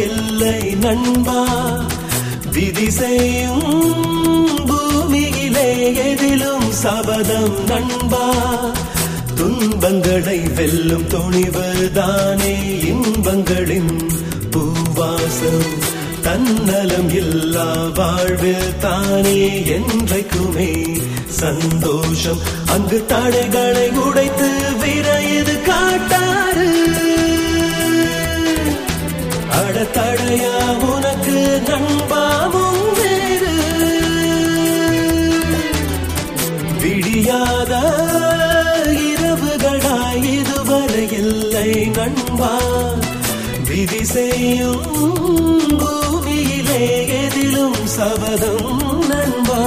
இல்லை நண்பா விதி செய்யும் பூமியிலே எதிலும் சபதம் நண்பா துன்பங்களை வெல்லும் துணிவுதானே இன்பங்களின் பூவாசம் தன்னலம் இல்லா வாழ்வில் தானே என்றைக்குமே சந்தோஷம் அங்கு தடைகளை உடைத்து விரைது காட்டாரு அடத்தடையா உனக்கு நண்பாவும் வேறு விடியாத இரவுகளாய் இதுவரை இல்லை நண்பா விதி செய்யும் பூமியிலே எதிலும் சபதம் நண்பா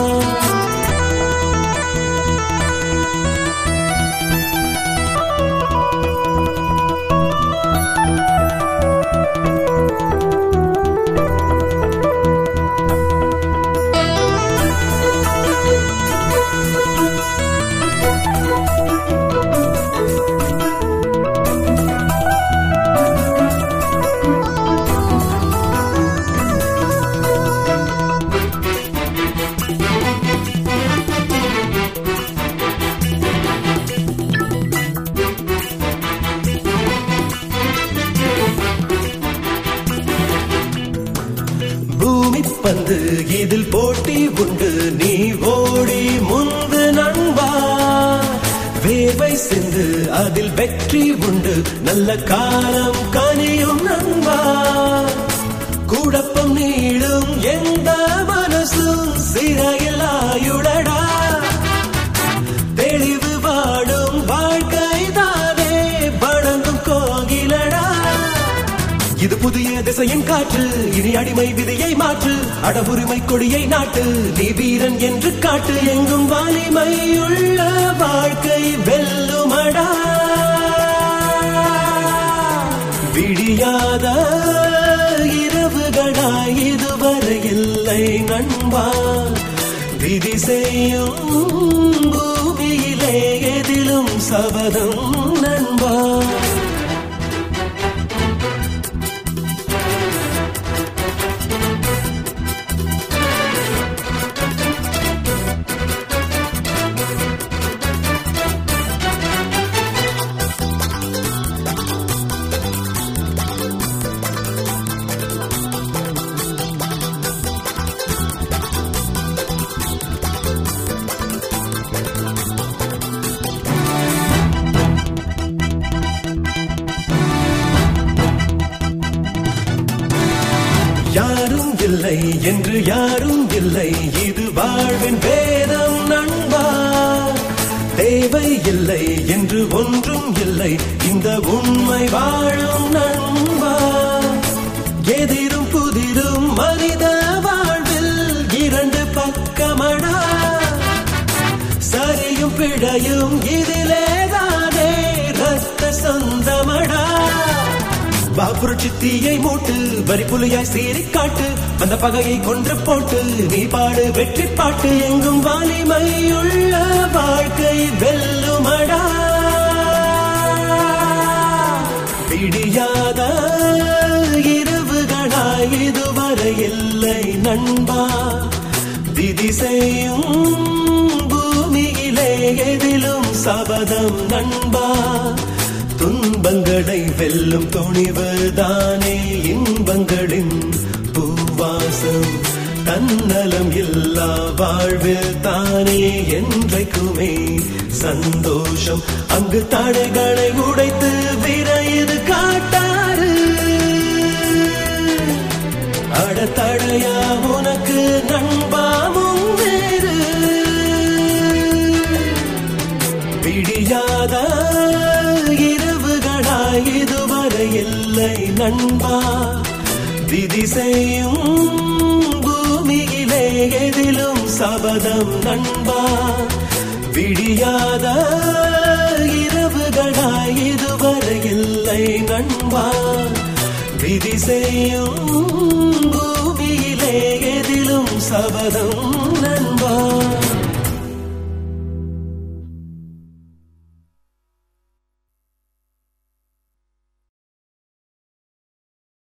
பூமி பந்து இதில் போட்டி உண்டு நீ ஓடி முந்து நண்பா வேர்வை சிந்து அதில் வெற்றி உண்டு நல்ல காலம் கனியும் நண்பா குழப்பம் நீளும் எந்த மனசும் சிறையில் ஆயுடடா தெளிவு வாடும் வாழ்க்கை தானே வழங்கும் கோகிலடா இது புதிய திசையின் காற்று இனி அடிமை விதியை மாற்று அடவுரிமை கொடியை நாட்டு நீ வீரன் என்று காட்டு எங்கும் வலிமையுள்ள வாழ்க்கை வெல்லுமடா விடியாத இரவுகளாய் இதுவரை இல்லை நண்பா விதி செய்யும் பூமியிலே எதிலும் சபதம் நண்பா யாரும் இல்லை என்று யாரும் இல்லை இது வாழ்வின் வேதம் நண்பா தேவை இல்லை என்று ஒன்றும் இல்லை இந்த உண்மை வாழும் நண்பா எதிரும் புதிரும் மனித வாழ்வில் இரண்டு பக்கமடா சரியும் பிழையும் இதிலேதானே ரத்த சொந்தமடா பாபுரட்சி தீயை மூட்டு வரி புலியாய் சீறி காட்டு அந்த பகையை கொன்று போட்டு நீ பாடு வெற்றி பாட்டு எங்கும் வலிமையுள்ள வாழ்க்கை வெல்லுமடா பிடியாத இரவுகளாய் இதுவரை இல்லை நண்பா விதி செய்யும் பூமியிலே எதிலும் சபதம் நண்பா துன்பங்களை வெல்லும் துணிவுதானே இன்பங்களின் பூவாசம் தன்னலம் இல்லா வாழ்வில் தானே என்றைக்குமே சந்தோஷம் அங்கு தடைகளை உடைத்து விரைது காட்டாரு அடத்தடையா உனக்கு நண்பாமும் வேறு விடியாத இரவுகளாய் இதுவரை இல்லை நண்பா விதி செய்யும் பூமியிலே எதிலும் சபதம் நண்பா விடியாத இரவுகளாய் இதுவரை இல்லை நண்பா விதி செய்யும் பூமியிலே எதிலும் சபதம் நண்பா